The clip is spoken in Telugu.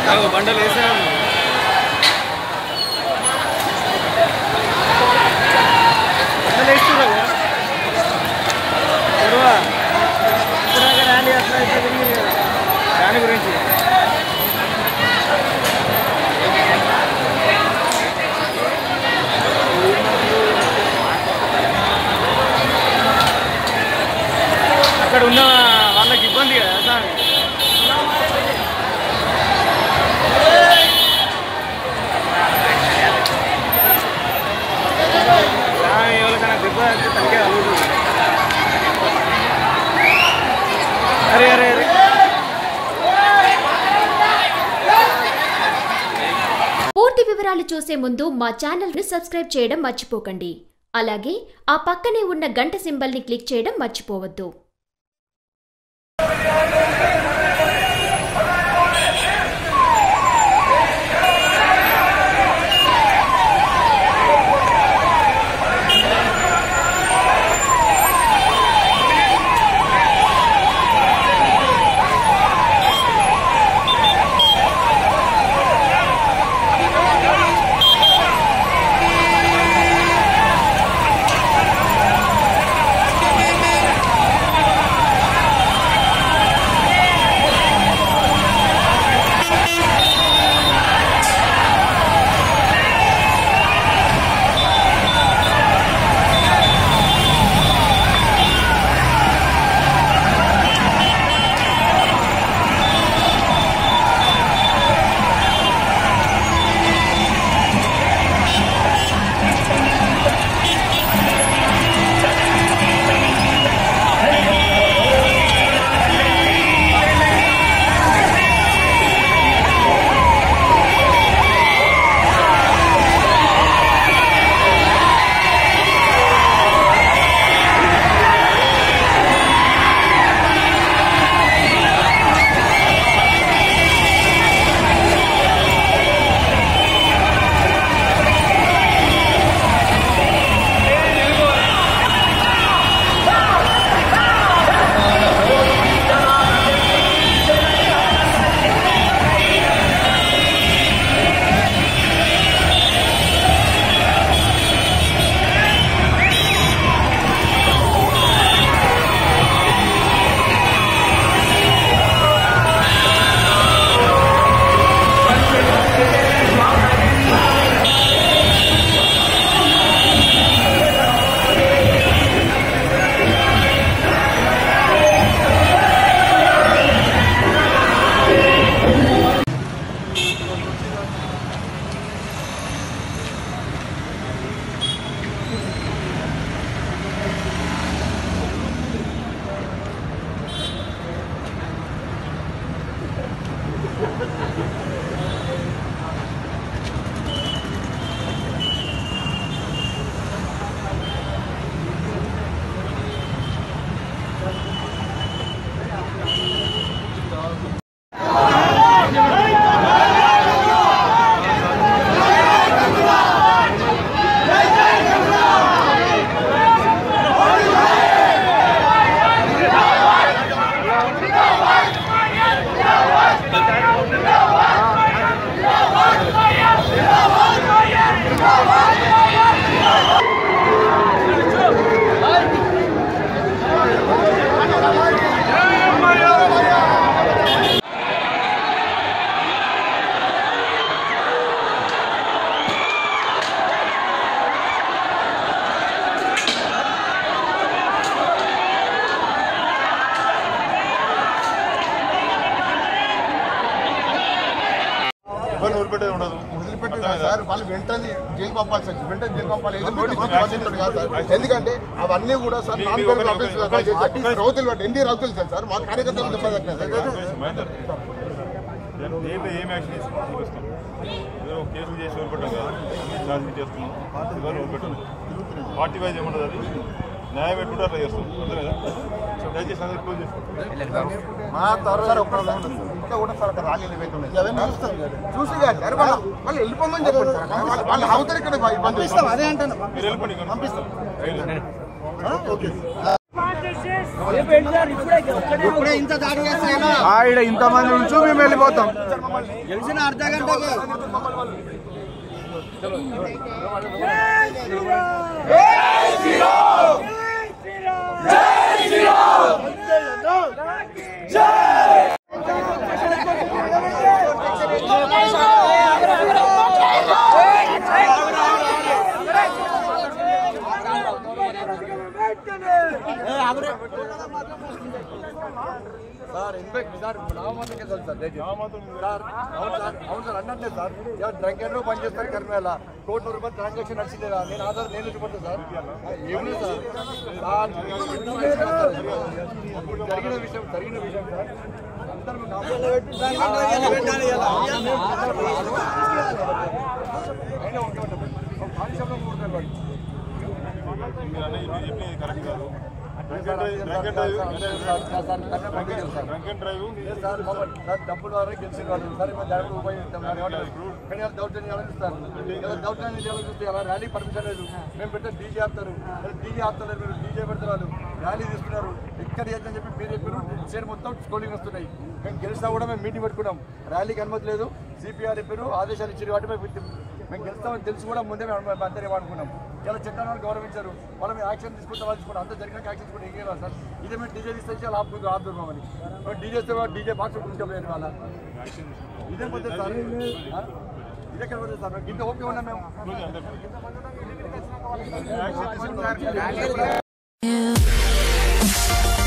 నాకు బండలు వేసాను బండలు వేస్తున్నావు చూడవా ఇప్పుడు రాండి అట్లా ఇట్లా తిరిగింది కదా దాని గురించి అక్కడ ఉన్న వాళ్ళకి ఇబ్బంది కదా సార్ స్వామి ఎవరికైనా దెబ్బ తాకితే తనకే అలుగుతుంది అరే అరే అరే పూర్తి వివరాలు చూసే ముందు మా ఛానల్ని సబ్స్క్రైబ్ చేయడం మర్చిపోకండి అలాగే ఆ పక్కనే ఉన్న గంట సింబల్ని క్లిక్ చేయడం మర్చిపోవద్దు వాళ్ళు వదిలిపెట్టేది ఉండదు వదిలిపెట్టి కాదు సార్ వాళ్ళు వెంటనే జైలు పంపాలి సార్ వెంటనే జైలు పంపాలి ఏదో నోటీస్ పంపించడం కాదు సార్ ఎందుకంటే అవన్నీ కూడా సార్ మీ- నాన్ మీ పేపర్ ఒక- ఆఫీస్ ఒక- ఒక- ఒక- రౌతులు పట్టి ఎన్ని రౌతులు సార్ సార్ మా కార్యకర్తలు దెబ్బతట్టినాయి సార్ ఏంటి ఏం యాక్షన్ తీసుకొస్తాం ఏదో ఒక కేసులు చేసి వదిలిపెట్టాం కదా ఛార్జ్ చేస్తున్నాం ఇవాళ వదిలిపెట్టాం పార్టీ వైజ్ ఏముంటుంది అది న్యాయం పెట్టుకుంటే అట్లా చేస్తాం అర్థమేదా దయచేసి అందరికి క్లోజ్ చేసుకోండి మా తర్వాత ఒక్క ఇంకా కూడా సార్ అక్కడ ర్యాలీలు పెట్టున్నాయి చూసి కాదు సార్ వాళ్ళు వాళ్ళు వెళ్ళిపోమని చెప్పండి సార్ వాళ్ళు- వాళ్ళు అవుతారు ఇక్కడ ఇబ్బంది అదే అంటాను మీరు వెళ్ళిపోండి పంపిస్తాం ఓకే ఇప్పుడే ఇంత దాడి చేస్తే ఎలా? ఆడ ఇంతమంది నుంచి మేము వెళ్ళిపోతాం గెలిచిన అర్ధ గంటకి సార్ ఇన్ఫెక్ట్ సార్ నామమాత్రకే తెలుసు సార్ దయచేసి. సార్ అవును సార్ అవును సార్ అన్నట్లేదు సార్ ఎవరు డ్రంక్ అండ్ పని చేస్తారు కర్మేళ కోటి రూపాయలు ట్రాన్సాక్షన్ నడిచింది కదా నేను ఆధార్ నేను చూపడతా సార్ ఏమన్నా సార్ సార్, జరిగిన విషయం జరిగిన విషయం సార్ అందరూ అయినా ఉంటాం కానిస్టేబుల్ కొడతారు వాడు. మీరు అనేది మీరు చెప్పినది కరెక్ట్ కాదు drunk and drive drunk and sir, drive sir, sir, sir, కర్మ పంపించారు సార్ డ్రంక్ అండ్ డ్రైవ్ లేదు సార్ మమ్మల్ని సార్ డబ్బుల ద్వారా గెలిచిన వాళ్ళు సార్ మేము దానికి ఉపయోగిస్తాం కానీ ఏమంటారు? కానీ వాళ్ళు దౌర్జన్యం ఆలోచిస్తారు ఏదో దౌర్జన్యం ఆలోచిస్తే అలా ర్యాలీ పర్మిషన్ లేదు మేము పెట్టే డీజే ఆపుతారు డీజే ఆపుతలేరు మీరు డీజే పెడుతున్నారు ర్యాలీ తీస్తున్నారు ఎక్కడ చేద్దని చెప్పి మీరు చెప్పారు స్టేట్ మొత్తం స్కూలింగ్ వస్తున్నాయి మేము గెలిచినా కూడా మేము మీటింగ్ పెట్టుకున్నాం ర్యాలీకి అనుమతి లేదు సిపిఆర్ చెప్పారు ఆదేశాలు ఇచ్చారు కాబట్టి మేము మేము గెలుస్తామని తెలిసి కూడా ముందే మేము అందరూ ఏమనుకున్నాం ఇలా చట్టాన్ని గౌరవించారు వాళ్ళు మేము యాక్షన్ తీసుకుంటాం వాళ్ళు తీసుకుంటాం అంతా జరిగినాక యాక్షన్ తీసుకుంటే ఏం చేయాలి సార్ ఇదే మేము డీజే తీసుకొచ్చి అలా ఆపుకుంటూ ఆపుతున్నామని డీజే డీజే బాక్స్ ఉంచుకోలేదు వాళ్ళ ఇదే పోతే సార్ ఆ? ఇదే ఎక్కడ పోతే సార్ ఇంత ఓకే ఉన్నాం మేము యాక్షన్ తీసుకుంటారు